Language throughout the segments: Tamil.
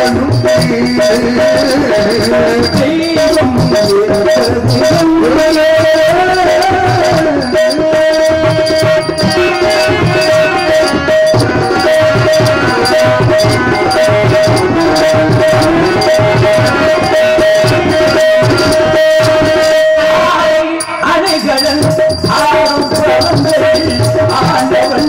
அணைகளன் ஆழம் பிறந்து ஆண்டவன்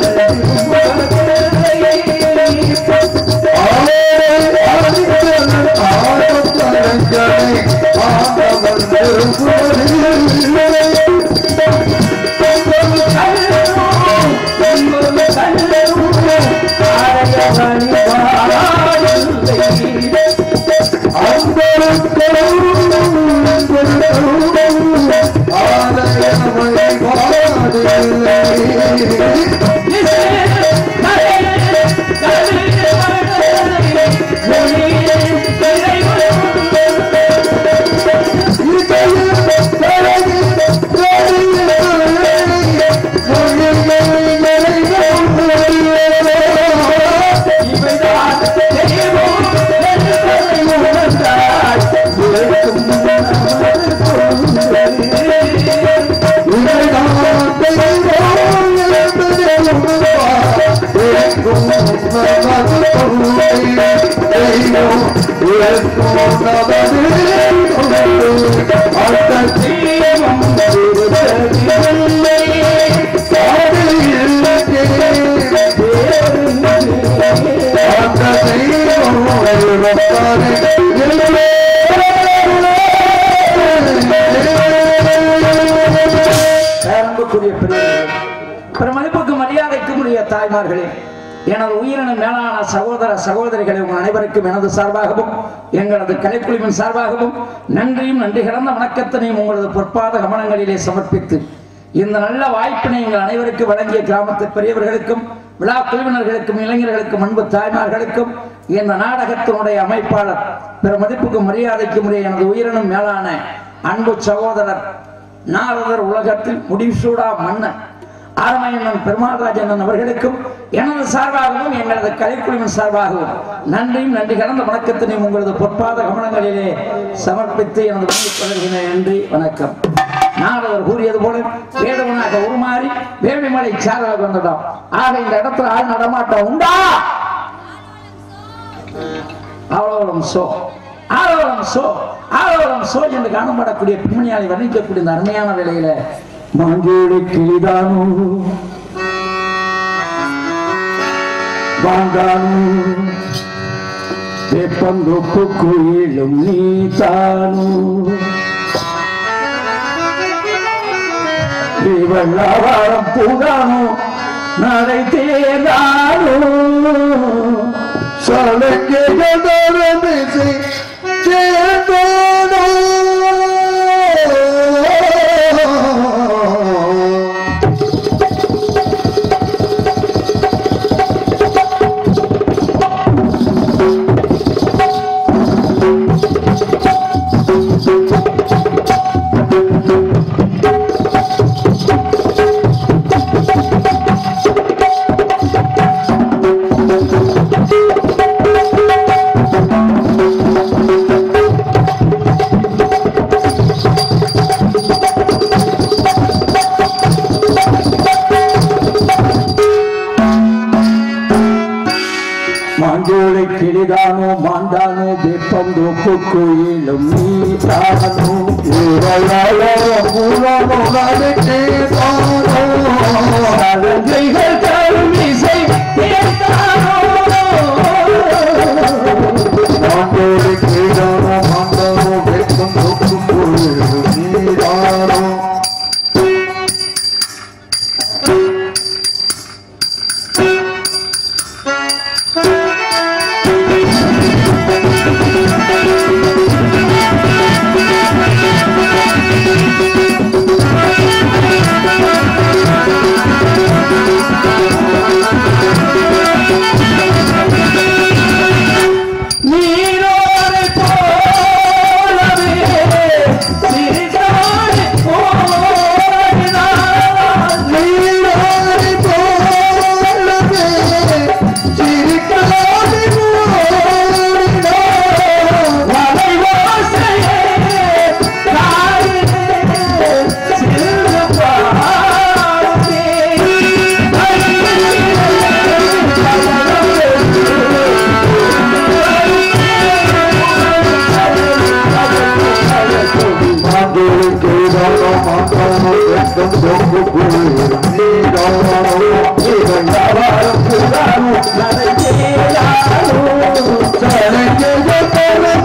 அன்புக்குரிய பெரியவர்களே, பெருமதிப்புக்கு மரியாதைக்கும் உரிய தாய்மார்களே எனது உயிரின மேலான சகோதர சகோதரிகளை உங்கள் அனைவருக்கும் எனது சார்பாகவும் எங்களது கலைக்குழுவின் சார்பாகவும் நன்றியும் நன்றி கிடந்த வணக்கத்தினையும் உங்களது பொற்பாத கமனங்களிலே சமர்ப்பித்து இந்த நல்ல வாய்ப்பினை எங்கள் அனைவருக்கும் வழங்கிய கிராமத்து பெரியவர்களுக்கும் விழா குழுவினர்களுக்கும் இளைஞர்களுக்கும் அன்பு தாய்மார்களுக்கும் இந்த நாடகத்தினுடைய அமைப்பாளர் பிற மதிப்புக்கும் மரியாதைக்கும் உரிய எனது உயிரினும் மேலான அன்பு சகோதரர் நாரதர் உலகத்தில் முடிசூடா மன்னன் ஆரமையண்ணன் பெருமாள்ராஜன் அவர்களுக்கும் எனது சார்பாகவும் எங்களது கலைக்குழுவின் சார்பாகவும் நன்றியும் நன்றி கலந்த வணக்கத்தினையும் உங்களது பொற்பாத கவனங்களிலே சமர்ப்பித்து எனது வணங்கிக் கொள்கிறேன் நன்றி வணக்கம் நாரதர் கூறியது போல வேதவனாக உருமாறி வேள்விமலை சாராக வந்துட்டோம் ஆக இந்த இடத்துல ஆள் நடமாட்டம் உண்டா ஆலோலம் சோ ஆலோலம் சோ ஆலோலம் சோ என்று காணப்படக்கூடிய பெண்மணியாலை வர்ணிக்கக்கூடிய இந்த அருமையான வேலையில மாங்கேடு கிளிதானோ வாங்கானோ வேப்பந்தொப்பு குயிலும் நீதானோ வெள்ளாவாரம் பூதானோ நடை தேர்தானோ மாங்கோலை கிளிதானோ மாண்டானோ வெப்பம் தோப்பு கோயிலும் நீதானோ அலங்கைகள் தரும் இசை கேட்டானோ Thank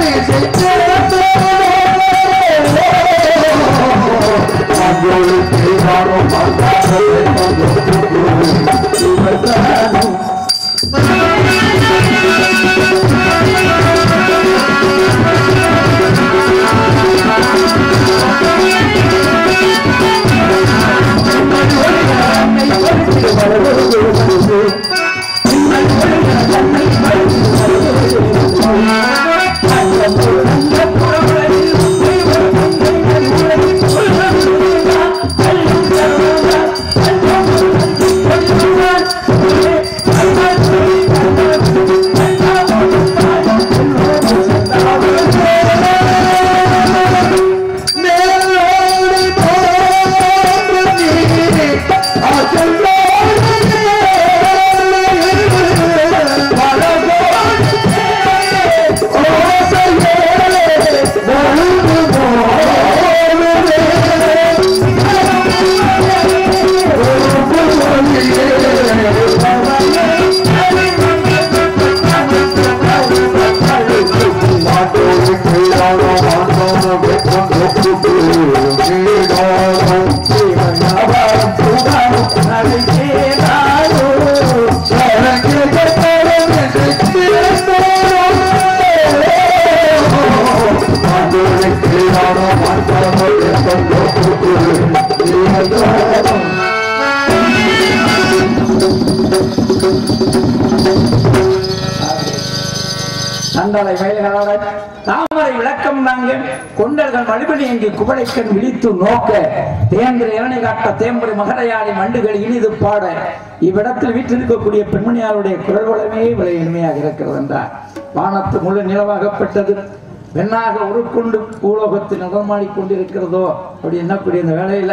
சண்டலை மயில்களோட தாமரை விளக்கம் நாங்க கொண்டர்கள் மறுபடி இங்கு குவளைக்கண் விழித்து நோக்க தேந்திர இரணை காட்ட தேம்பரை மகரையாடி மண்டுகள் இனிது பாட இவ்விடத்தில் வீற்றிருக்கக்கூடிய பெண்மணியாருடைய குரல் வளமே விலை இனிமையாக இருக்கிறது என்றார் வானத்து முழு நிலவாகப்பட்டது பெண்ணாக உருக்கொண்டு பூலோகத்தில் நடமாடிக் கொண்டிருக்கிறதோ அப்படி என்னக்கூடிய இந்த வேலையில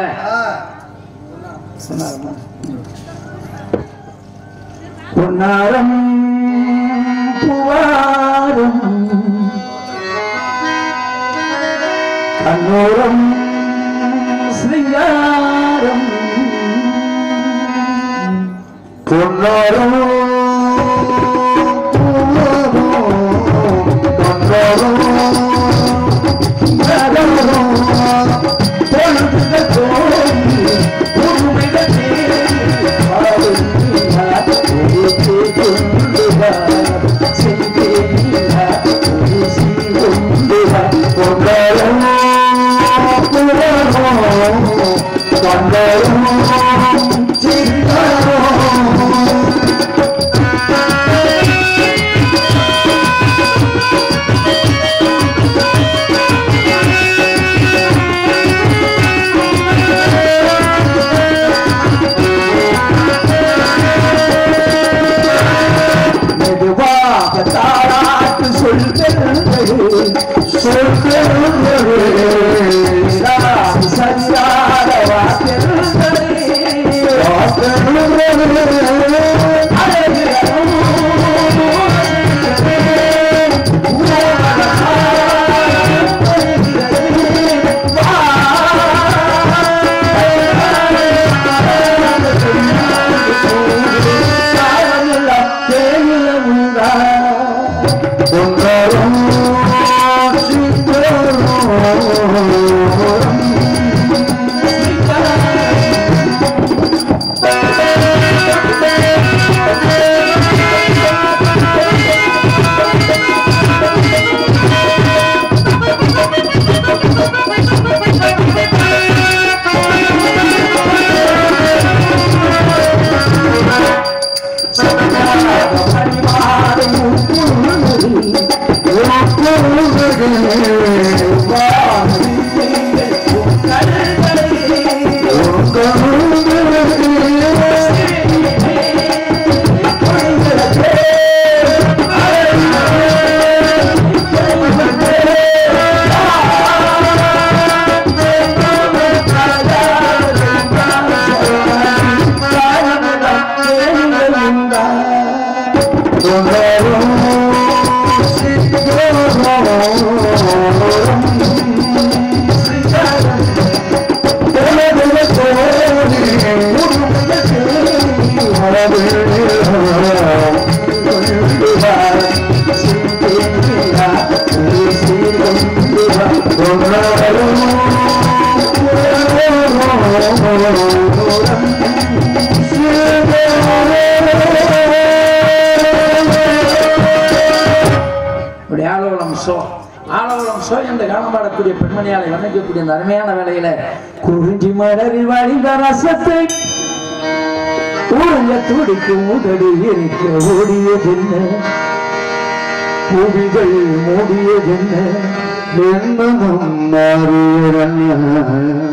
சொன்னாருமா பொன்னாரம் புவாரும் கண்ணோரம் சிங்காரம் பொன்னாரம் மெதுவாக தாராட்டு சொல்கிறது சொல்கிறது சரியாத Oh ஆலவளம் சோ என்று காணப்படக்கூடிய பெண்மணியாலை வர்ணிக்கக்கூடிய இந்த அருமையான வேலையில குறிஞ்சி மலரில் வழிந்த ரசத்தை ஊழங்க துடிக்கும் உதடு இருக்க ஓடியதென்ன புவிகள் மூடியதென்ன என்மனம் மாறியதென்ன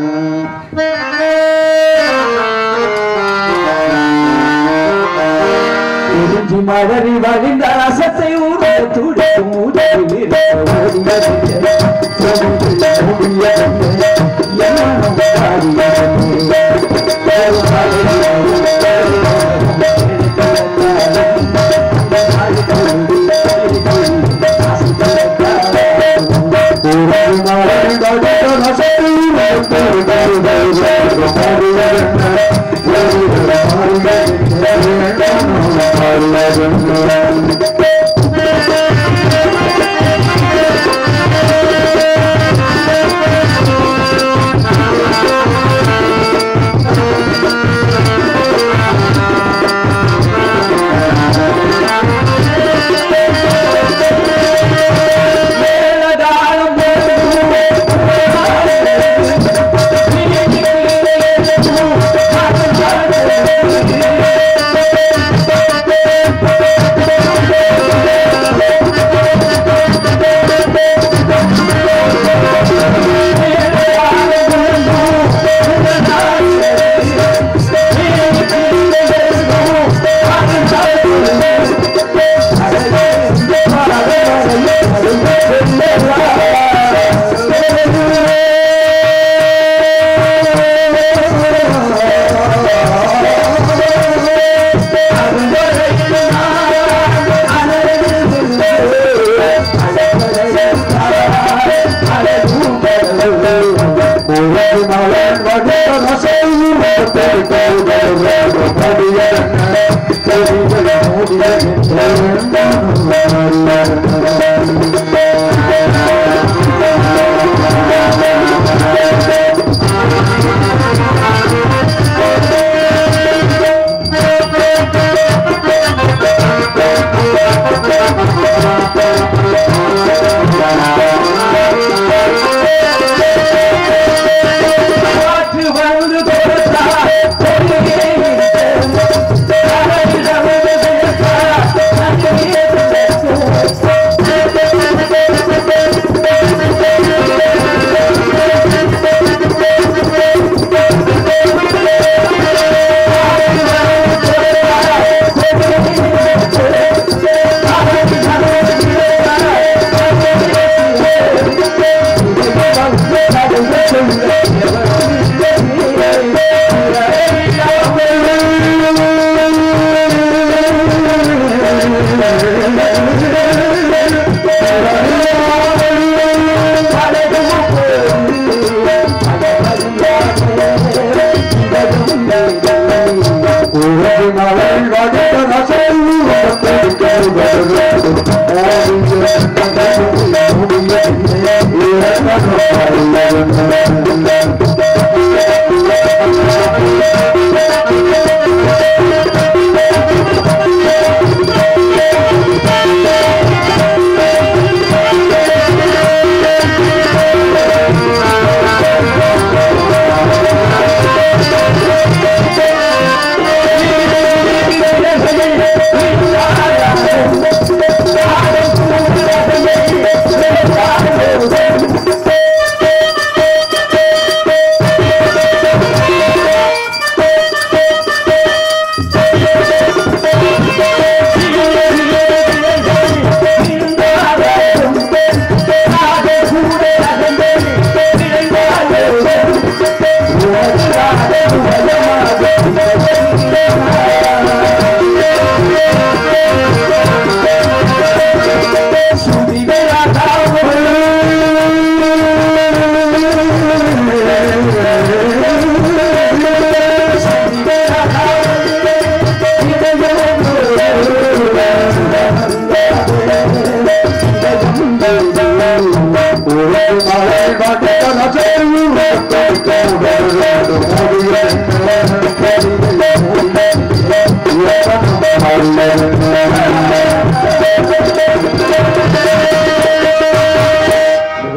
குறிஞ்சி மலரில் வழிந்த ரசத்தை ஊழங்க துடிக்கும் உதடு இருக்க ஓடியதென்ன புவிகள் மூடியதென்ன என்மனம் Thank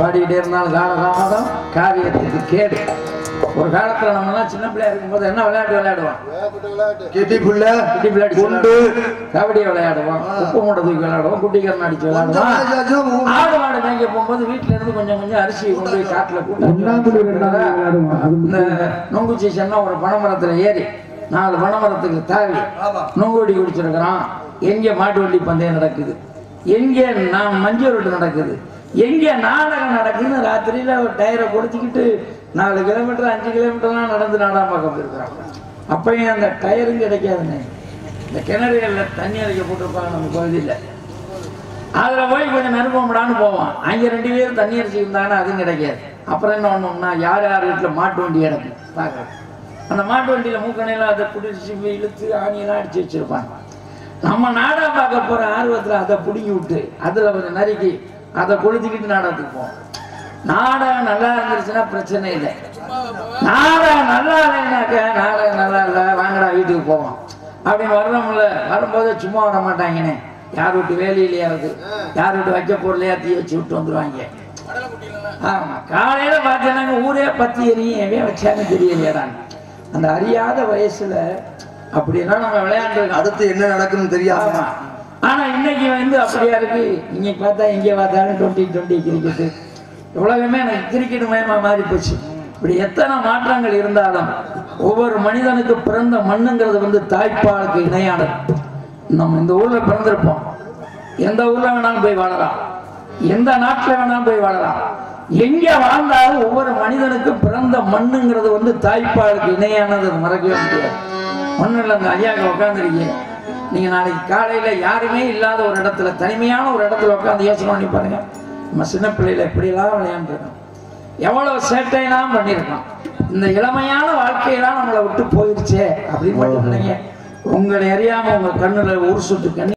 பாடிக்கிட்டே இருந்தாலும் காலகாலம் காரியத்துக்கு கேடு ஒரு காலத்துல நம்ம எல்லாம் சின்ன பிள்ளையா இருக்கும்போது என்ன விளையாட்டு விளையாடுவோம் கெட்டி புள்ள குட்டி விளையாட்டு குண்டு கபடி விளையாடுவோம் உப்பு மூட்டை தூக்கி விளையாடுவோம் குட்டிக்கரண் அடிச்சு விளையாடுவோம் ஆடு மாடு மேய்க்க போகும்போது வீட்டுல இருந்து கொஞ்சம் கொஞ்சம் அரிசி கொண்டு போய் காட்டுல ஒண்ணாங்குடி ரெண்டாவது கூட்டம் விளையாடுவோம் அது இந்த நொங்கு சீசன்னா ஒரு பனைமரத்துல ஏறி நாலு பனைமரத்துக்கு தாவி நொங்குடி குடிச்சிருக்கிறான் எங்க மாட்டு வண்டி பந்தயம் நடக்குது எங்க நான் மஞ்சள் ரொட்டு நடக்குது எங்க நாடகம் நடக்குதுன்னு ராத்திரியில ஒரு டயரை கொடுத்துக்கிட்டு நாலு கிலோமீட்டர் அஞ்சு கிலோமீட்டர்லாம் நடந்து நாடகம் பார்க்க போயிருக்கிறான் அப்பயும் அந்த டயரும் கிடைக்காதுண்ணே இந்த கிணறுகளில் தண்ணி அரைக்க போட்டிருப்பாங்க நம்ம பகுதியில் அதில் போய் கொஞ்சம் நெருப்பமிடான்னு போவான் அங்கே ரெண்டு பேரும் தண்ணி அரிசி இருந்தாங்கன்னா அதுவும் கிடைக்காது அப்புறம் என்ன பண்ணோம்னா யார் யார் வீட்டில் மாட்டு வண்டி கிடக்கு பார்க்குறேன் அந்த மாட்டு வண்டியில் மூக்கணையில் அதை பிடிச்சி இழுத்து ஆணியெல்லாம் அடிச்சு வச்சிருப்பாங்க நம்ம நாடகம் பார்க்க போகிற ஆர்வத்தில் அதை பிடுங்கி விட்டு அதில் கொஞ்சம் நறுக்கி அதை கொளுத்திக்கிட்டு நாடகத்துக்கு போவோம் நாடகம் நல்லா இருந்துச்சுன்னா பிரச்சனை இல்லை நாடகம் நல்லா இல்லைனாக்க நாடகம் நல்லா இல்லை வாங்கடா வீட்டுக்கு போவோம் அப்படின்னு வர்றோம்ல வரும்போது சும்மா வர மாட்டாங்கண்ணே யார் வீட்டு வேலையிலையா இருக்கு யார் வீட்டு வைக்க பொருளையா தீ வச்சு விட்டு வந்துருவாங்க ஆமா காலையில பார்த்தேன்னாங்க ஊரே பத்தி எரியும் எவன் வச்சாங்க தெரியலையாடான்னு அந்த அறியாத வயசுல அப்படியெல்லாம் நம்ம விளையாண்டுருக்கோம் அடுத்து என்ன நடக்குன்னு தெரியாம ஆமா ஆனா இன்னைக்கு வந்து அப்படியா இருக்கு இன்னைக்கு பார்த்தா எங்க பார்த்தாலும் டுவெண்ட்டி டுவெண்ட்டி கிரிக்கெட்டு உலகமே எனக்கு கிரிக்கெட் மயமா மாறி போச்சு இப்படி எத்தனை மாற்றங்கள் இருந்தாலும் ஒவ்வொரு மனிதனுக்கு பிறந்த மண்ணுங்கிறது வந்து தாய்ப்பாலுக்கு இணையானது நம்ம இந்த ஊர்ல பிறந்திருப்போம் எந்த ஊர்ல வேணாலும் போய் வாழலாம் எந்த நாட்டுல வேணாலும் போய் வாழலாம் எங்க வாழ்ந்தாலும் ஒவ்வொரு மனிதனுக்கு பிறந்த மண்ணுங்கிறது வந்து தாய்ப்பாலுக்கு இணையானது அதை மறக்கவே முடியாது ஒன்றும் இல்லை அந்த ஐயாவுக்கு உட்காந்துருக்கீங்க நீங்க நாளைக்கு காலையில யாருமே இல்லாத ஒரு இடத்துல தனிமையான ஒரு இடத்துல உட்காந்து யோசனை பண்ணி பாருங்க நம்ம சின்ன பிள்ளையில எப்படியெல்லாம் விளையாண்டுருக்கோம் எவ்வளவு சேட்டையெல்லாம் பண்ணியிருக்கோம் இந்த இளமையான வாழ்க்கையெல்லாம் நம்மளை விட்டு போயிருச்சே அப்படின்னு மட்டும் இல்லைங்க உங்களை அறியாம உங்க கண்ணுல ஒரு சொட்டு கண்ணீர்